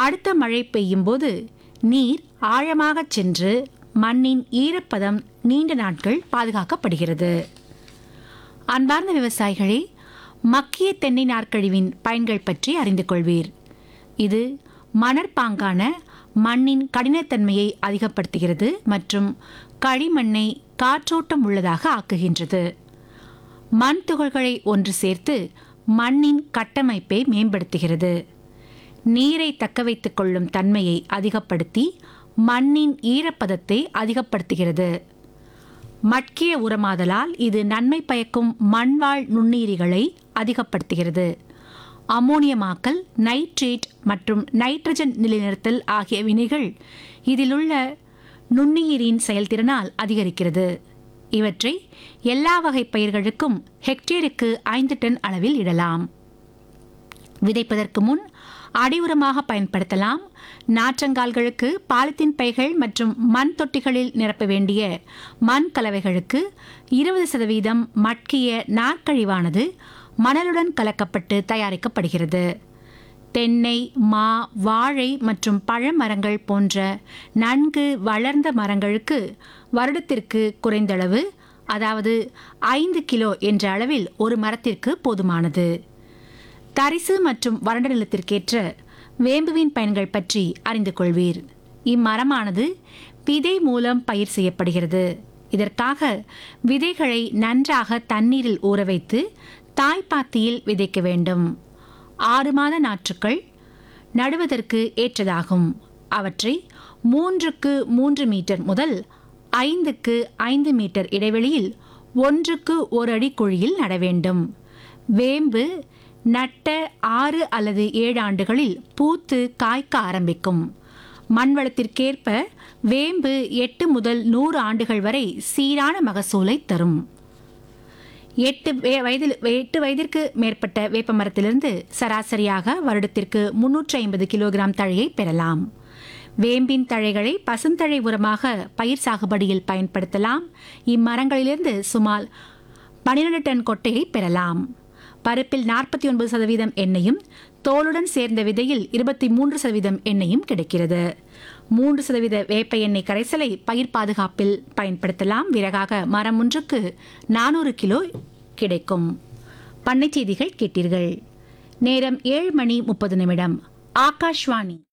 அடுத்த மழை பெய்யும் போது நீர் ஆழமாகச் சென்று மண்ணின் ஈரப்பதம் நீண்ட நாட்கள் பாதுகாக்கப்படுகிறது அன்பார்ந்த விவசாயிகளே மக்கிய தென்னை நார்க்கழிவின் பயன்கள் பற்றி அறிந்து கொள்வீர் இது மணற்பாங்கான மண்ணின் கடினத்தன்மையை அதிகப்படுத்துகிறது மற்றும் களிமண்ணை காற்றோட்டம் உள்ளதாக ஆக்குகின்றது மண் துகள்களை ஒன்று சேர்த்து மண்ணின் கட்டமைப்பை மேம்படுத்துகிறது நீரை தக்க வைத்துக் கொள்ளும் தன்மையை அதிகப்படுத்தி மண்ணின் ஈரப்பதத்தை அதிகப்படுத்துகிறது மட்கிய உரமாதலால் இது நன்மை பயக்கும் மண்வாழ் நுண்ணுயிரிகளை அதிகப்படுத்துகிறது அமோனியமாக்கல் நைட்ரேட் மற்றும் நைட்ரஜன் நிலைநிறுத்தல் ஆகிய வினைகள் இதிலுள்ள நுண்ணுயிரின் செயல்திறனால் அதிகரிக்கிறது இவற்றை எல்லா வகை பயிர்களுக்கும் ஹெக்டேருக்கு ஐந்து டன் அளவில் இடலாம் விதைப்பதற்கு முன் அடி உரமாக பயன்படுத்தலாம் நாற்றங்கால்களுக்கு பாலித்தீன் பைகள் மற்றும் மண் தொட்டிகளில் நிரப்ப வேண்டிய மண் கலவைகளுக்கு இருபது சதவீதம் மட்கிய நாற்கழிவானது மணலுடன் கலக்கப்பட்டு தயாரிக்கப்படுகிறது தென்னை மா வாழை மற்றும் பழமரங்கள் போன்ற நன்கு வளர்ந்த மரங்களுக்கு வருடத்திற்கு குறைந்தளவு அதாவது ஐந்து கிலோ என்ற அளவில் ஒரு மரத்திற்கு போதுமானது தரிசு மற்றும் வறண்ட நிலத்திற்கேற்ற வேம்புவின் பயன்கள் பற்றி அறிந்து கொள்வீர் இம்மரமானது விதை மூலம் பயிர் செய்யப்படுகிறது இதற்காக விதைகளை நன்றாக தண்ணீரில் ஊற வைத்து தாய்ப்பாத்தியில் விதைக்க வேண்டும் ஆறு மாத நாற்றுக்கள் நடுவதற்கு ஏற்றதாகும் அவற்றை மூன்றுக்கு மூன்று மீட்டர் முதல் ஐந்துக்கு ஐந்து மீட்டர் இடைவெளியில் ஒன்றுக்கு ஒரு அடி குழியில் நட வேண்டும் வேம்பு நட்ட ஆறு அல்லது ஏழு ஆண்டுகளில் பூத்து காய்க்க ஆரம்பிக்கும் மண் வளத்திற்கேற்ப வேம்பு எட்டு முதல் நூறு ஆண்டுகள் வரை சீரான மகசூலை தரும் எட்டு வே- வயதில் எட்டு வயதிற்கு மேற்பட்ட வேப்ப மரத்திலிருந்து சராசரியாக வருடத்திற்கு முன்னூற்றி ஐம்பது கிலோகிராம் தழையை பெறலாம் வேம்பின் தழைகளை பசுந்தழை உரமாக பயிர் சாகுபடியில் பயன்படுத்தலாம் இம்மரங்களிலிருந்து சுமார் பனிரெண்டு டன் கொட்டையை பெறலாம் பருப்பில் நாற்பத்தி ஒன்பது சதவீதம் எண்ணெயும் தோலுடன் சேர்ந்த விதையில் இருபத்தி மூன்று சதவீதம் எண்ணெயும் கிடைக்கிறது மூன்று சதவீத வேப்ப எண்ணெய் கரைசலை பயிர் பாதுகாப்பில் பயன்படுத்தலாம் விறகாக மரம் ஒன்றுக்கு நானூறு கிலோ கிடைக்கும் பண்ணைச் செய்திகள் கேட்டீர்கள் நேரம் ஏழு மணி முப்பது நிமிடம் ஆகாஷ்வாணி